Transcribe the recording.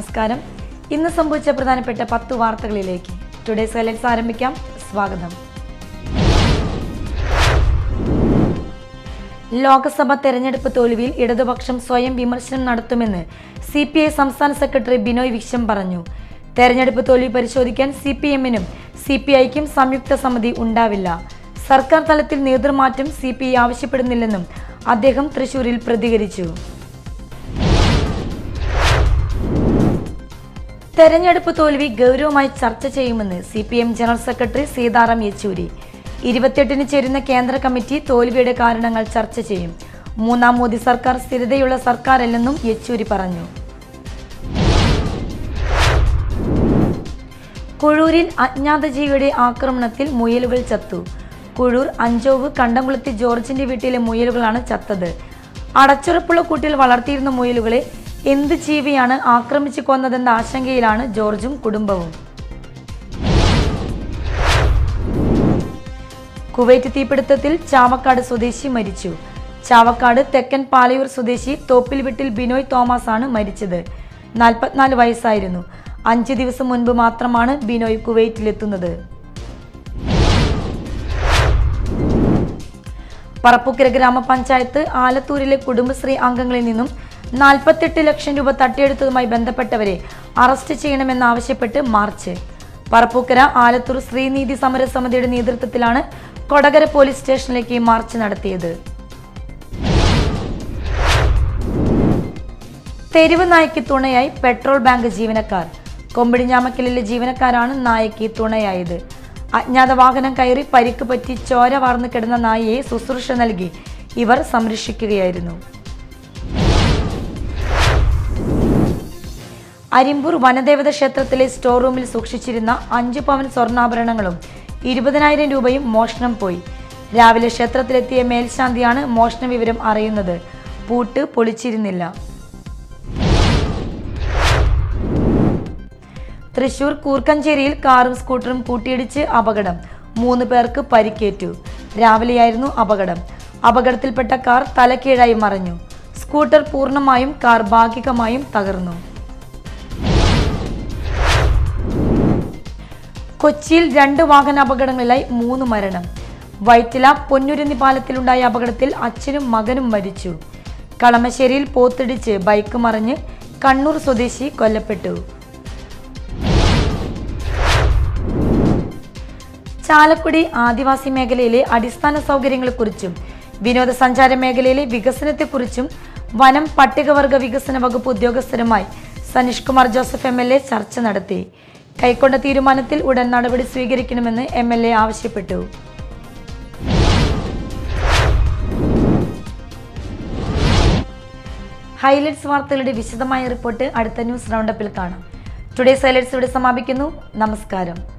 നമസ്കാരം ഇന്ന് സംഭവിച്ച പ്രധാനപ്പെട്ട പത്ത് വാർത്തകളിലേക്ക് ടുഡേ സൈലൻസ് ആരംഭിക്കാം സ്വാഗതം ലോക്സഭ തെരഞ്ഞെടുപ്പ് തോൽവിയിൽ ഇടതുപക്ഷം സ്വയം വിമർശനം നടത്തുമെന്ന് സി പി ഐ സംസ്ഥാന സെക്രട്ടറി ബിനോയ് വിശ്വം പറഞ്ഞു തെരഞ്ഞെടുപ്പ് തോൽവി പരിശോധിക്കാൻ സി പി എമ്മിനും സി പി ഐക്കും സംയുക്ത സമിതി ഉണ്ടാവില്ല സർക്കാർ തലത്തിൽ നേതൃമാറ്റം സി പി ഐ ആവശ്യപ്പെടുന്നില്ലെന്നും അദ്ദേഹം തൃശൂരിൽ പ്രതികരിച്ചു തെരഞ്ഞെടുപ്പ് തോൽവി ഗൗരവമായി ചർച്ച ചെയ്യുമെന്ന് C P M general secretary Sitaram Yechury ഇരുപത്തിയെട്ടിന് ചേരുന്ന കേന്ദ്ര കമ്മിറ്റി തോൽവിയുടെ കാരണങ്ങൾ ചർച്ച ചെയ്യും മൂന്നാം മോദി സർക്കാർ സ്ഥിരതയുള്ള സർക്കാരല്ലെന്നും യെച്ചൂരി പറഞ്ഞു കുഴൂരിൽ അജ്ഞാത ജീവിയുടെ ആക്രമണത്തിൽ മുയലുകൾ ചത്തു കുഴൂർ അഞ്ചോവ് കണ്ടംകുളത്തി ജോർജിന്റെ വീട്ടിലെ മുയലുകളാണ് ചത്തത് അടച്ചുറപ്പുള്ള കൂട്ടിൽ വളർത്തിയിരുന്ന മുയലുകളെ എന്ത് ജീവിയാണ് ആക്രമിച്ചു കൊന്നതെന്ന ആശങ്കയിലാണ് ജോർജും കുടുംബവും കുവൈറ്റ് തീപിടുത്തത്തിൽ ചാവക്കാട് സ്വദേശി മരിച്ചു ചാവക്കാട് തെക്കൻ പാലയൂർ സ്വദേശി തോപ്പിൽ വീട്ടിൽ ബിനോയ് തോമസ് ആണ് മരിച്ചത് നാൽപ്പത്തിനാല് വയസ്സായിരുന്നു അഞ്ച് ദിവസം മുൻപ് മാത്രമാണ് ബിനോയ് കുവൈറ്റിലെത്തുന്നത് പറപ്പൂക്കര ഗ്രാമപഞ്ചായത്ത് ആലത്തൂരിലെ കുടുംബശ്രീ അംഗങ്ങളിൽ നിന്നും നാൽപ്പത്തെട്ട് ലക്ഷം രൂപ തട്ടിയെടുത്തതുമായി ബന്ധപ്പെട്ടവരെ അറസ്റ്റ് ചെയ്യണമെന്നാവശ്യപ്പെട്ട് മാർച്ച് പറപ്പൂക്കര ആലത്തൂർ ശ്രീനീതി സമരസമിതിയുടെ നേതൃത്വത്തിലാണ് കൊടകര പോലീസ് സ്റ്റേഷനിലേക്ക് മാർച്ച് നടത്തിയത് തെരുവ് നായ്ക്ക് തുണയായി പെട്രോൾ ബാങ്ക് ജീവനക്കാർ കൊമ്പിടിഞ്ഞാമക്കലിലെ ജീവനക്കാരാണ് നായയ്ക്ക് തുണയായത് അജ്ഞാത വാഹനം കയറി പരിക്ക് പറ്റി ചോര വാർന്നു കിടന്ന നായയെ ശുശ്രൂഷ നൽകി ഇവർ സംരക്ഷിക്കുകയായിരുന്നു അരിമ്പൂർ വനദേവത ക്ഷേത്രത്തിലെ സ്റ്റോർ റൂമിൽ സൂക്ഷിച്ചിരുന്ന അഞ്ചു പവൻ സ്വർണ്ണാഭരണങ്ങളും ഇരുപതിനായിരം രൂപയും മോഷണം പോയി രാവിലെ ക്ഷേത്രത്തിലെത്തിയ മേൽശാന്തിയാണ് മോഷണ വിവരം അറിയുന്നത് പൂട്ട് പൊളിച്ചിരുന്നില്ല തൃശൂർ കൂർക്കഞ്ചേരിയിൽ കാറും സ്കൂട്ടറും കൂട്ടിയിടിച്ച് അപകടം മൂന്ന് പേർക്ക് പരിക്കേറ്റു രാവിലെയായിരുന്നു അപകടം അപകടത്തിൽപ്പെട്ട കാർ തലക്കീഴായി മറിഞ്ഞു സ്കൂട്ടർ പൂർണ്ണമായും കാർ ഭാഗികമായും തകർന്നു കൊച്ചിയിൽ രണ്ട് വാഹന അപകടങ്ങളിലായി മൂന്ന് മരണം വൈറ്റില പൊന്നുരുന്നി പാലത്തിലുണ്ടായ അപകടത്തിൽ അച്ഛനും മകനും മരിച്ചു കളമശ്ശേരിയിൽ പോത്തിടിച്ച് ബൈക്ക് മറിഞ്ഞ് കണ്ണൂർ സ്വദേശി കൊല്ലപ്പെട്ടു ചാലക്കുടി ആദിവാസി മേഖലയിലെ അടിസ്ഥാന സൗകര്യങ്ങളെക്കുറിച്ചും വിനോദസഞ്ചാര മേഖലയിലെ വികസനത്തെക്കുറിച്ചും വനം പട്ടികവർഗ വികസന വകുപ്പ് ഉദ്യോഗസ്ഥരുമായി Saneesh Kumar Joseph M L A ചർച്ച നടത്തി കൈക്കൊണ്ട തീരുമാനത്തിൽ ഉടൻ നടപടി സ്വീകരിക്കണമെന്ന് എം എൽ എ ആവശ്യപ്പെട്ടു ഹൈലൈറ്റ്സ് വാർത്തകളുടെ വിശദമായ റിപ്പോർട്ട് അടുത്ത ന്യൂസ് റൗണ്ടപ്പിൽ കാണാം ടുഡേസ് ഹൈലൈറ്റ്സ് ഇവിടെ സമാപിക്കുന്നു നമസ്കാരം